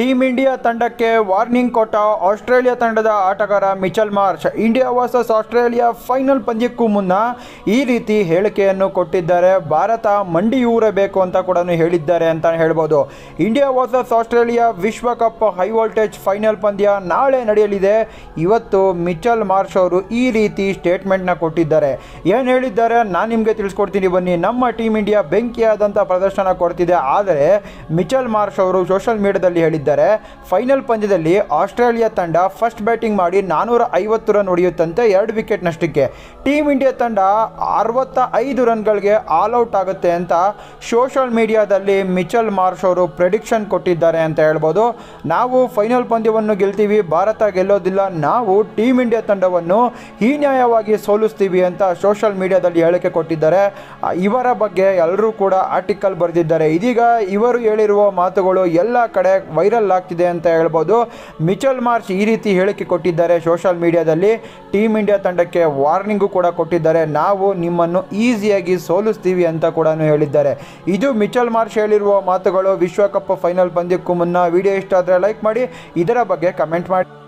team India ತಂಡಕ್ಕೆ warning ಕೊಟ್ಟ Australia ತಂಡದ ಆಟಗಾರ Mitchell Marsh India versus Australia final ಪಂದ್ಯಕ್ಕೂ ಮುನ್ನ ಈ ರೀತಿ ಹೇಳಿಕೆಯನ್ನು ಕೊಟ್ಟಿದ್ದಾರೆ ಭಾರತ ಮಂಡಿಯೂರಬೇಕು ಅಂತ ಕೂಡ ಹೇಳಿದ್ದಾರೆ ಅಂತ ಹೇಳ್ಬೋದು ಇಂಡಿಯಾ ವರ್ಸಸ್ ಆಸ್ಟ್ರೇಲಿಯಾ ವಿಶ್ವಕಪ್ ಹೈ ವೋಲ್ಟೇಜ್ ಫೈನಲ್ ಪಂದ್ಯ ನಾಳೆ ನಡೆಯಲಿದೆ ಇವತ್ತು ಮಿಚಲ್ ಮಾರ್ಚ್ ಅವರು ಈ ರೀತಿ ಸ್ಟೇಟ್ಮೆಂಟ್ನ ಕೊಟ್ಟಿದ್ದಾರೆ ಏನು ಹೇಳಿದ್ದಾರೆ ನಾನು ನಿಮಗೆ ತಿಳಿಸ್ಕೊಡ್ತೀನಿ ಬನ್ನಿ ನಮ್ಮ ಟೀಮ್ ಇಂಡಿಯಾ ಬೆಂಕಿಯಾದಂಥ ಪ್ರದರ್ಶನ ಕೊಡ್ತಿದೆ ಆದರೆ ಮಿಚಲ್ ಮಾರ್ಚ್ ಅವರು ಸೋಷಿಯಲ್ ಮೀಡಿಯಾದಲ್ಲಿ ಹೇಳಿದ್ದಾರೆ ಫೈನಲ್ ಪಂದ್ಯದಲ್ಲಿ ಆಸ್ಟ್ರೇಲಿಯಾ ತಂಡ ಫಸ್ಟ್ ಬ್ಯಾಟಿಂಗ್ ಮಾಡಿ ನಾನೂರ ಐವತ್ತು ರನ್ ಹೊಡೆಯುತ್ತಂತೆ ಎರಡು ವಿಕೆಟ್ ನಷ್ಟಕ್ಕೆ ಟೀಮ್ ಇಂಡಿಯಾ ತಂಡ ಅರವತ್ತ ಐದು ರನ್ಗಳಿಗೆ ಆಲ್ ಔಟ್ ಆಗುತ್ತೆ ಅಂತ ಸೋಷಿಯಲ್ ಮೀಡಿಯಾದಲ್ಲಿ ಮಿಚಲ್ ಮಾರ್ಷ್ ಅವರು ಪ್ರೆಡಿಕ್ಷನ್ ಕೊಟ್ಟಿದ್ದಾರೆ ಅಂತ ಹೇಳ್ಬೋದು ನಾವು ಫೈನಲ್ ಪಂದ್ಯವನ್ನು ಗೆಲ್ತೀವಿ ಭಾರತ ಗೆಲ್ಲೋದಿಲ್ಲ ನಾವು ಟೀಮ್ ಇಂಡಿಯಾ ತಂಡವನ್ನು ಹೀನ್ಯಾಯವಾಗಿ ಸೋಲಿಸ್ತೀವಿ ಅಂತ ಸೋಷಿಯಲ್ ಮೀಡಿಯಾದಲ್ಲಿ ಹೇಳಿಕೆ ಕೊಟ್ಟಿದ್ದಾರೆ ಆ, ಇವರ ಬಗ್ಗೆ ಎಲ್ಲರೂ ಕೂಡ ಆರ್ಟಿಕಲ್ ಬರೆದಿದ್ದಾರೆ ಇದೀಗ ಇವರು ಹೇಳಿರುವ ಮಾತುಗಳು ಎಲ್ಲ ಕಡೆ ವೈರಲ್ ಆಗ್ತಿದೆ ಅಂತ ಹೇಳ್ಬೋದು ಮಿಚಲ್ ಮಾರ್ಚ್ ಈ ರೀತಿ ಹೇಳಿಕೆ ಕೊಟ್ಟಿದ್ದಾರೆ ಸೋಷಿಯಲ್ ಮೀಡಿಯಾದಲ್ಲಿ ಟೀಮ್ ಇಂಡಿಯಾ ತಂಡಕ್ಕೆ ವಾರ್ನಿಂಗು ಕೂಡ ಕೊಟ್ಟಿದ್ದಾರೆ ನಾವು ನಿಮ್ಮನ್ನು ಈಸಿಯಾಗಿ ಸೋಲಿಸ್ತೀವಿ ಅಂತ ಕೂಡ ಹೇಳಿದ್ದಾರೆ ಇದು ಮಿಚಲ್ ಮಾರ್ಚ್ ಹೇಳಿರುವ ಮಾತುಗಳು ವಿಶ್ವಕಪ್ ಫೈನಲ್ ಪಂದ್ಯಕ್ಕೂ ಮುನ್ನ ವಿಡಿಯೋ ಇಷ್ಟ ಆದರೆ ಲೈಕ್ ಮಾಡಿ ಇದರ ಬಗ್ಗೆ ಕಮೆಂಟ್ ಮಾಡಿ